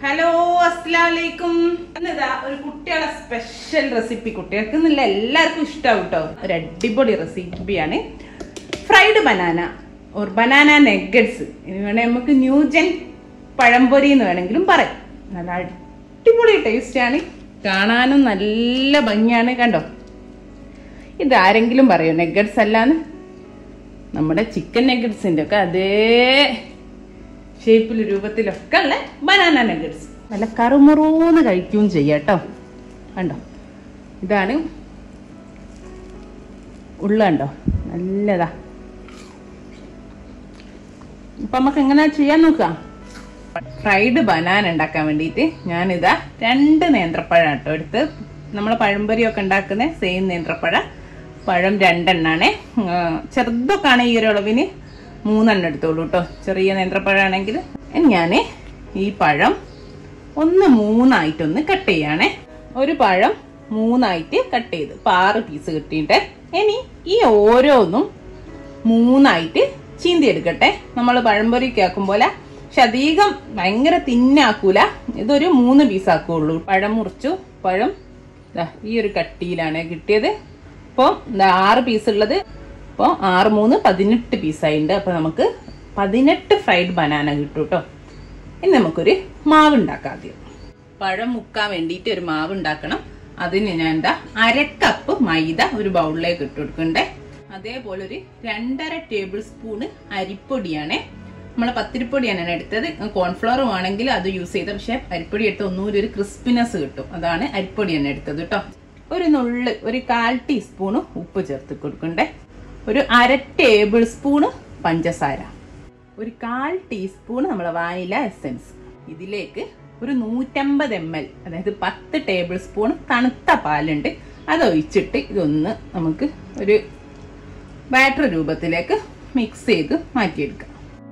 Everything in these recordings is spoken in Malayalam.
ഹലോ അസ്സലാമലൈക്കും ഇന്നിതാ ഒരു കുട്ടികളെ സ്പെഷ്യൽ റെസിപ്പി കുട്ടികൾക്ക് എന്നില്ല എല്ലാവർക്കും ഇഷ്ടമാവും കേട്ടോ ഒരു അടിപൊളി റെസിപ്പിയാണ് fried banana or banana nuggets ഇനി വേണേൽ നമുക്ക് ന്യൂജൻ പഴംപൊരി എന്ന് വേണമെങ്കിലും പറയാം നല്ല അടിപൊളി ടേസ്റ്റാണ് കാണാനും നല്ല ഭംഗിയാണ് കണ്ടോ ഇതാരെങ്കിലും പറയോ നെഗറ്റ്സ് അല്ലാന്ന് നമ്മുടെ ചിക്കൻ നെഗറ്റ്സിന്റെ ഒക്കെ അതേ ഷേപ്പിൽ രൂപത്തിലൊക്കെ ഉള്ള ബനാന നഗറ്റ്സ് നല്ല കറുമുറൂന്ന് കഴിക്കുകയും ചെയ്യാം കേട്ടോ കണ്ടോ ഇതാണ് ഉള്ള കണ്ടോ നല്ലതാ ഇപ്പൊ നമുക്ക് എങ്ങനെ ചെയ്യാൻ നോക്കാം ഫ്രൈഡ് ബനാന ഉണ്ടാക്കാൻ വേണ്ടിയിട്ട് ഞാനിതാ രണ്ട് നേന്ത്രപ്പഴം കേട്ടോ എടുത്ത് നമ്മൾ പഴംപൊരിയൊക്കെ ഉണ്ടാക്കുന്ന സെയിം നേന്ത്രപ്പഴ പഴം രണ്ടെണ്ണാണേ ചെറുതൊക്കെ ആണ് ഈ ഒരു അളവിന് മൂന്നെണ്ണം എടുത്തോളൂ കേട്ടോ ചെറിയ നേന്ത്രപ്പഴമാണെങ്കിൽ ഞാൻ ഈ പഴം ഒന്ന് മൂന്നായിട്ടൊന്ന് കട്ട് ചെയ്യാണേ ഒരു പഴം മൂന്നായിട്ട് കട്ട് ചെയ്ത് ഇപ്പം ആറ് പീസ് കിട്ടിയിട്ട് ഇനി ഈ ഓരോന്നും മൂന്നായിട്ട് ചീന്തി എടുക്കട്ടെ നമ്മൾ പഴംപൊരിക്ക് ആക്കും പോലെ പക്ഷെ അധികം ഭയങ്കര തിന്നാക്കൂല ഇതൊരു മൂന്ന് പീസ് ആക്കുള്ളൂ പഴം മുറിച്ചു പഴം ദാ ഈ ഒരു കട്ടിയിലാണ് കിട്ടിയത് ഇപ്പോൾ ആറ് പീസ് ഉള്ളത് ഇപ്പോൾ ആറ് മൂന്ന് പതിനെട്ട് പീസായിട്ടുണ്ട് അപ്പോൾ നമുക്ക് പതിനെട്ട് ഫ്രൈഡ് ബനാന കിട്ടും കേട്ടോ ഇനി നമുക്കൊരു മാവ് ഉണ്ടാക്കാം ആദ്യം പഴം മുക്കാൻ വേണ്ടിയിട്ട് ഒരു മാവ് ഉണ്ടാക്കണം അതിന് ഞാൻ എന്താ അരക്കപ്പ് മൈദ ഒരു ബൗളിലേക്ക് ഇട്ട് കൊടുക്കണ്ടേ അതേപോലെ ഒരു രണ്ടര ടേബിൾ സ്പൂണ് അരിപ്പൊടിയാണേ നമ്മളെ പത്തിരിപ്പൊടിയാണ് ഞാൻ എടുത്തത് കോൺഫ്ലവർ വേണമെങ്കിൽ അത് യൂസ് ചെയ്ത പക്ഷെ അരിപ്പൊടി എടുത്ത് ഒന്നുകൂടി ഒരു ക്രിസ്പിനെസ് കിട്ടും അതാണ് അരിപ്പൊടി തന്നെ എടുത്തത് കേട്ടോ ഒരു നുള്ള് ഒരു കാൽ ടീസ്പൂണ് ഉപ്പ് ചേർത്ത് കൊടുക്കണ്ടേ ഒരു അര ടേബിൾ സ്പൂണ് പഞ്ചസാര ഒരു കാൽ ടീസ്പൂൺ നമ്മളെ വാനില എസെൻസ് ഇതിലേക്ക് ഒരു നൂറ്റമ്പത് എം എൽ അതായത് പത്ത് ടേബിൾ സ്പൂൺ തണുത്ത പാലുണ്ട് അത് ഒഴിച്ചിട്ട് ഇതൊന്ന് നമുക്ക് ഒരു ബാറ്റർ രൂപത്തിലേക്ക് മിക്സ് ചെയ്ത് മാറ്റിയെടുക്കാം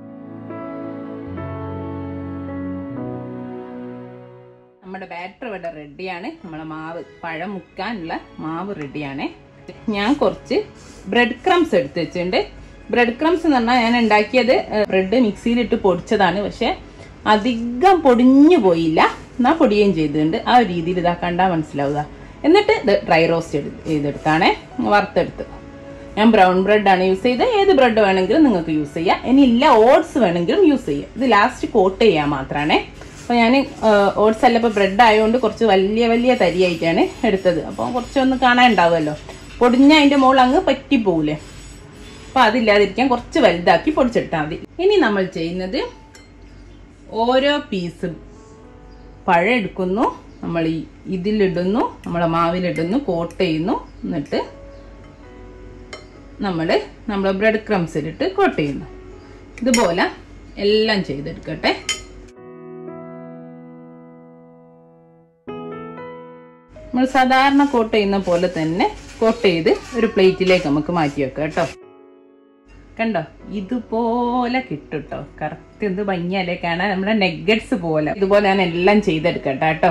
നമ്മുടെ ബാറ്റർ ഇവിടെ റെഡിയാണ് നമ്മളെ മാവ് പഴം മുക്കാനുള്ള മാവ് റെഡിയാണ് ഞാൻ കുറച്ച് ബ്രെഡ് ക്രംസ് എടുത്ത് വെച്ചിട്ടുണ്ട് ബ്രെഡ് ക്രംസ് എന്ന് പറഞ്ഞാൽ ഞാൻ ഉണ്ടാക്കിയത് ബ്രെഡ് മിക്സിയിലിട്ട് പൊടിച്ചതാണ് പക്ഷെ അധികം പൊടിഞ്ഞു പോയില്ല എന്നാൽ പൊടിയുകയും ചെയ്തിട്ടുണ്ട് ആ ഒരു രീതിയിൽ ഇതാ കണ്ടാൽ മനസ്സിലാവുക എന്നിട്ട് ഇത് ഡ്രൈ റോസ്റ്റ് ചെയ്തെടുത്താണേ വറുത്തെടുത്ത് ഞാൻ ബ്രൗൺ ബ്രെഡാണ് യൂസ് ചെയ്തത് ഏത് ബ്രെഡ് വേണമെങ്കിലും നിങ്ങൾക്ക് യൂസ് ചെയ്യാം ഇനി ഇല്ല ഓട്സ് വേണമെങ്കിലും യൂസ് ചെയ്യാം ഇത് ലാസ്റ്റ് കോട്ട് ചെയ്യാൻ മാത്രമാണേ അപ്പോൾ ഞാൻ ഓട്സ് അല്ല ഇപ്പോൾ ബ്രെഡ് ആയതുകൊണ്ട് കുറച്ച് വലിയ വലിയ തരിയായിട്ടാണ് എടുത്തത് അപ്പോൾ കുറച്ചൊന്ന് കാണാൻ ഉണ്ടാവുമല്ലോ പൊടിഞ്ഞ അതിൻ്റെ മുകളിൽ അങ്ങ് പറ്റിപ്പോവില്ലേ അപ്പോൾ അതില്ലാതിരിക്കാൻ കുറച്ച് വലുതാക്കി പൊടിച്ചെടുത്താൽ മതി ഇനി നമ്മൾ ചെയ്യുന്നത് ഓരോ പീസ് പഴം എടുക്കുന്നു നമ്മൾ ഈ ഇതിലിടുന്നു നമ്മളെ മാവിലിടുന്നു കോട്ട് ചെയ്യുന്നു എന്നിട്ട് നമ്മൾ നമ്മൾ ബ്രെഡ് ക്രംസിലിട്ട് കോട്ട് ചെയ്യുന്നു ഇതുപോലെ എല്ലാം ചെയ്തെടുക്കട്ടെ നമ്മൾ സാധാരണ കോട്ട് ചെയ്യുന്ന പോലെ തന്നെ കോട്ട് ചെയ്ത് ഒരു പ്ലേറ്റിലേക്ക് നമുക്ക് മാറ്റി വെക്കാം കേട്ടോ കണ്ടോ ഇതുപോലെ കിട്ടും കേട്ടോ കറക്റ്റ് എന്ത് ഭംഗിയല്ലേ കാണാൻ നമ്മുടെ നെഗറ്റ്സ് പോലെ ഇതുപോലെ ഞാൻ എല്ലാം ചെയ്തെടുക്കട്ടെ കേട്ടോ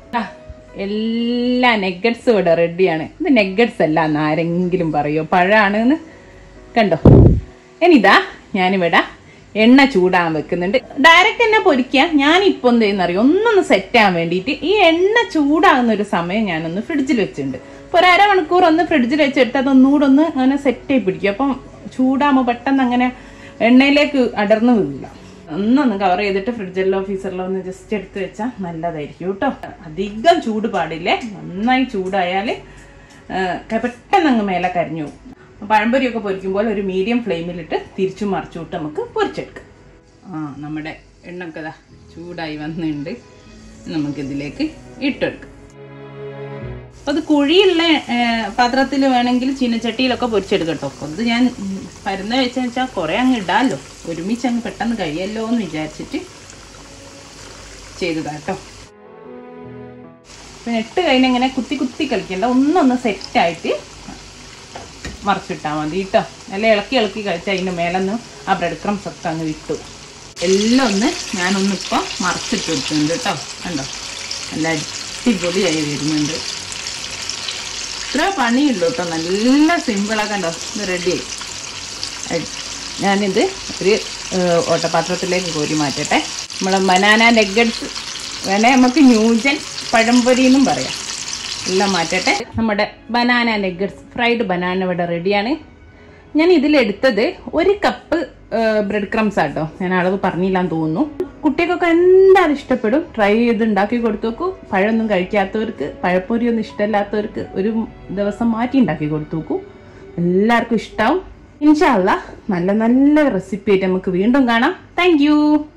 എല്ലാ നെഗറ്റ്സും ഇവിടെ റെഡിയാണ് ഇത് നെഗറ്റ്സ് അല്ല എന്ന് ആരെങ്കിലും പറയോ പഴമാണ് എന്ന് കണ്ടോ ഇനിതാ ഞാനിവിടെ എണ്ണ ചൂടാൻ വെക്കുന്നുണ്ട് ഡയറക്റ്റ് എന്നെ പൊരിക്കുക ഞാനിപ്പോൾ എന്ത് ചെയ്യുന്നറിയോ ഒന്നൊന്ന് സെറ്റ് ആവാൻ വേണ്ടിയിട്ട് ഈ എണ്ണ ചൂടാകുന്ന ഒരു സമയം ഞാനൊന്ന് ഫ്രിഡ്ജിൽ വെച്ചിട്ടുണ്ട് ഇപ്പോൾ ഒരു അരമണിക്കൂർ ഒന്ന് ഫ്രിഡ്ജിൽ വെച്ചെടുത്ത് അത് ഒന്നുകൂടെ ഒന്ന് അങ്ങനെ സെറ്റ് ആയി പിടിക്കും അപ്പം ചൂടാകുമ്പോൾ പെട്ടെന്ന് അങ്ങനെ എണ്ണയിലേക്ക് അടർന്നു വീഴില്ല ഒന്നൊന്ന് കവർ ചെയ്തിട്ട് ഫ്രിഡ്ജിലോ ഫീസറിലോ ഒന്ന് ജസ്റ്റ് എടുത്ത് വെച്ചാൽ നല്ലതായിരിക്കും കേട്ടോ അധികം ചൂട് പാടില്ലേ നന്നായി ചൂടായാൽ പെട്ടെന്ന് അങ്ങ് മേലെ കരിഞ്ഞു പോകും പഴംപൊരിയൊക്കെ പൊരിക്കുമ്പോൾ ഒരു മീഡിയം ഫ്ലെയിമിലിട്ട് തിരിച്ചു മറിച്ചു വിട്ട് നമുക്ക് പൊരിച്ചെടുക്കാം ആ നമ്മുടെ എണ്ണൊക്കെ ഇതാ ചൂടായി വന്നിട്ടുണ്ട് നമുക്കിതിലേക്ക് ഇട്ടെടുക്കാം അപ്പോൾ അത് കുഴിയുള്ള പാത്രത്തിൽ വേണമെങ്കിൽ ചീനച്ചട്ടിയിലൊക്കെ പൊരിച്ചെടുക്കട്ടോ അപ്പോൾ അത് ഞാൻ പരുന്ന വെച്ചെന്ന് വെച്ചാൽ കുറേ അങ്ങ് ഇടാമല്ലോ ഒരുമിച്ച് അങ്ങ് പെട്ടെന്ന് കഴിയല്ലോ എന്ന് വിചാരിച്ചിട്ട് ചെയ്തതാട്ടോ പിന്നെ ഇട്ട് കഴിഞ്ഞ് ഇങ്ങനെ കുത്തി കുത്തി കളിക്കണ്ട ഒന്നൊന്ന് സെറ്റായിട്ട് മറിച്ചിട്ടാൽ മതി കേട്ടോ നല്ല ഇളക്കി ഇളക്കി കഴിച്ചാൽ അതിൻ്റെ മേലൊന്ന് ആ ബ്രെഡ് ക്രംസ് ഒക്കെ അങ്ങ് വിട്ടു എല്ലാം ഒന്ന് ഞാനൊന്നിപ്പോൾ മറിച്ചിട്ട് കൊടുക്കുന്നുണ്ട് കേട്ടോ കണ്ടോ നല്ല അടിപൊളിയായി വരുന്നുണ്ട് ഇത്ര പണിയുള്ളൂ കേട്ടോ നല്ല സിമ്പിളാ കണ്ടോ ഇത് റെഡിയായി ഞാനിത് ഒരു ഏഹ്, ഓട്ടപാത്രത്തിലേക്ക് കോരി മാറ്റട്ടെ നമ്മളെ ബനാന നെഗറ്റ്സ് വേണേ നമുക്ക് ന്യൂജൻ പഴംപൊരി എന്നും പറയാം എല്ലാം മാറ്റട്ടെ നമ്മുടെ ബനാന നെഗറ്റ്സ് ഫ്രൈഡ് ബനാന ഇവിടെ റെഡിയാണ് ഞാൻ ഇതിലെടുത്തത് ഒരു കപ്പ് ബ്രെഡ് ക്രംസ് ആട്ടോ ഞാൻ അളവ് പറഞ്ഞില്ലാന്ന് തോന്നുന്നു കുട്ടികൾക്കൊക്കെ എന്തായാലും ഇഷ്ടപ്പെടും ട്രൈ ചെയ്ത് ഉണ്ടാക്കി കൊടുത്തു നോക്കൂ പഴമൊന്നും കഴിക്കാത്തവർക്ക് പഴപ്പൊരി ഒന്നും ഇഷ്ടമല്ലാത്തവർക്ക് ഒരു ദിവസം മാറ്റി ഉണ്ടാക്കി കൊടുത്തു നോക്കൂ എല്ലാവർക്കും ഇഷ്ടാവും ഇൻഷാല്ല നല്ല നല്ല റെസിപ്പി ആയിട്ട് നമുക്ക് വീണ്ടും കാണാം താങ്ക്